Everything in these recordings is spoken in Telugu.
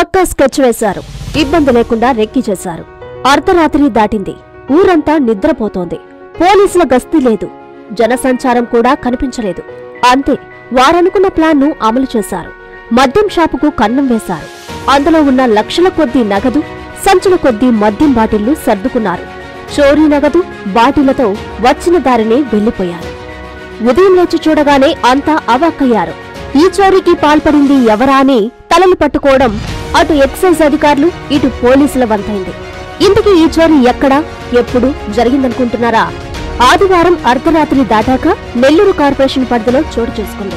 పక్కా స్కెచ్ వేశారు ఇబ్బంది లేకుండా రెక్కి చేశారు అర్ధరాత్రి దాటింది ఊరంతా నిద్రపోతోంది పోలీసుల గస్తీ లేదు జనసంచారం కూడా కనిపించలేదు అంతే వారనుకున్న ప్లాన్ను అమలు చేశారు మద్యం షాపుకు కన్నం వేశారు అందులో ఉన్న లక్షల కొద్దీ నగదు సంచుల కొద్దీ మద్యం బాటిళ్లు సర్దుకున్నారు చోరీ నగదు బాటిళ్లతో వచ్చిన దారినే వెళ్లిపోయారు ఉదయం లేచి చూడగానే అంతా అవాక్కయ్యారు ఈ చోరీకి పాల్పడింది ఎవరా అని తలలు పట్టుకోవడం అటు ఎక్సైజ్ అధికారులు ఇటు పోలీసుల వంతైంది ఇంతకీ ఈ చోరీ ఎక్కడ ఎప్పుడు జరిగిందనుకుంటున్నారా ఆదివారం అర్ధరాత్రి దాటాక నెల్లూరు కార్పొరేషన్ పరిధిలో చోటు చేసుకుంది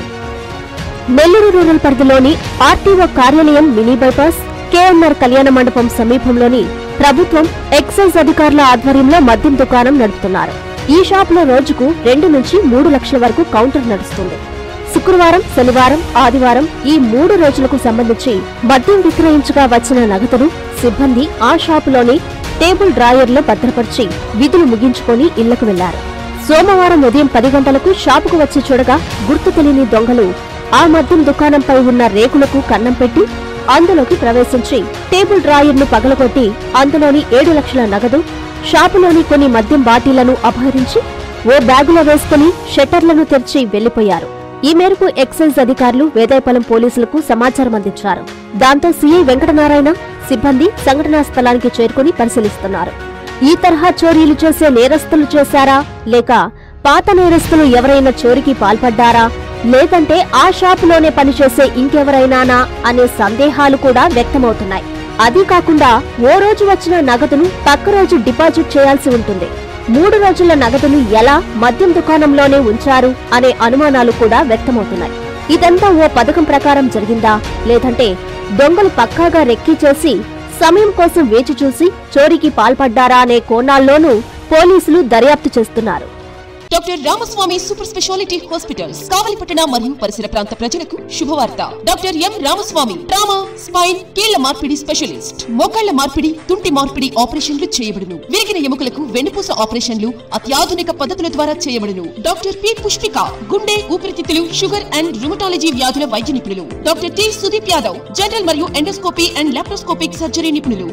నెల్లూరు రూరల్ పరిధిలోని ఆర్టీఓ కార్యాలయం మినీ బైపాస్ కేఎన్ఆర్ కళ్యాణ మండపం సమీపంలోని ప్రభుత్వం ఎక్సైజ్ అధికారుల ఆధ్వర్యంలో మద్యం దుకాణం నడుపుతున్నారు ఈ షాపులో రోజుకు రెండు నుంచి మూడు లక్షల వరకు కౌంటర్ నడుస్తుంది శుక్రవారం శనివారం ఆదివారం ఈ మూడు రోజులకు సంబంధించి మద్యం విక్రయించగా వచ్చిన నగదును సిబ్బంది ఆ షాపులోని టేబుల్ డ్రాయర్లో భద్రపరిచి విధులు ముగించుకొని ఇళ్లకు వెళ్లారు సోమవారం ఉదయం పది గంటలకు షాపుకు వచ్చి చూడగా గుర్తు తెలియని దొంగలు ఆ మద్యం దుకాణంపై ఉన్న రేకులకు కన్నం పెట్టి అందులోకి ప్రవేశించి టేబుల్ డ్రాయర్ను పగలగొట్టి అందులోని ఏడు లక్షల నగదు షాపులోని కొన్ని మద్యం బాటిళ్లను అపహరించి ఓ బ్యాగులో వేసుకుని షట్టర్లను తెరిచి వెళ్లిపోయారు ఈ మేరకు ఎక్సైజ్ అధికారులు వేదాయపాలెం పోలీసులకు సమాచారం అందించారు దాంతో సీఐ వెంకటనారాయణ సిబ్బంది సంఘటనా స్థలానికి చేరుకుని పరిశీలిస్తున్నారు ఈ తరహా చోరీలు చేసే నేరస్తులు చేశారా లేక పాత నేరస్తులు ఎవరైనా చోరీకి పాల్పడ్డారా లేదంటే ఆ షాపులోనే పనిచేసే ఇంకెవరైనానా అనే సందేహాలు కూడా వ్యక్తమవుతున్నాయి అదీ కాకుండా ఓ రోజు వచ్చిన నగదును పక్క రోజు డిపాజిట్ చేయాల్సి ఉంటుంది మూడు రోజుల నగదును ఎలా మద్యం దుకాణంలోనే ఉంచారు అనే అనుమానాలు కూడా వ్యక్తమవుతున్నాయి ఇదంతా ఓ పథకం ప్రకారం జరిగిందా లేదంటే దొంగలు పక్కాగా రెక్కీ చేసి సమయం కోసం వేచి చూసి చోరీకి పాల్పడ్డారా అనే కోణాల్లోనూ పోలీసులు దర్యాప్తు చేస్తున్నారు doctor Ramaswamy super speciality hospitals కావలిపట్టణ మరియు పరిసర ప్రాంత ప్రజలకు శుభవార్త doctor M Ramaswamy trauma spine కీళ్ల మార్పిడి స్పెషలిస్ట్ మోకాళ్ల మార్పిడి తుంటి మార్పిడి ఆపరేషన్లు చేయబడును విరిగిన ఎముకలకు వెన్నుపూస ఆపరేషన్లు అత్యాధునిక పద్ధతుల ద్వారా చేయబడును డాక్టర్ పి పుష్పిక గుండె ఊపిరితిత్తులు షుగర్ అండ్ రుమటాలజీ వ్యాధుల వైద్య నిపుణులు doctor T Sudeep Yadav general మరియు ఎండోస్కోపీ అండ్ లాప్రోస్కోపిక్ సర్జరీ నిపుణులు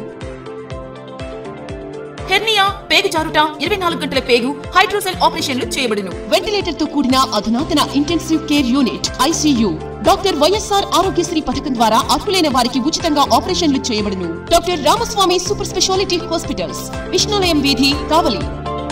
హెర్నియా పేగు జారుట ఇరవై నాలుగు గంటల పేగు హైడ్రోసెల్ ఆపరేషన్లు చేయబడును వెంటిలేటర్ తో కూడిన అధునాతన intensive care unit ICU doctor YSR Aarogyasri పథకం ద్వారా అర్హులైన వారికి ఉచితంగా ఆపరేషన్లు చేయబడును doctor Ramaswamy super speciality hospitals Vishnulayam వీధి కావలి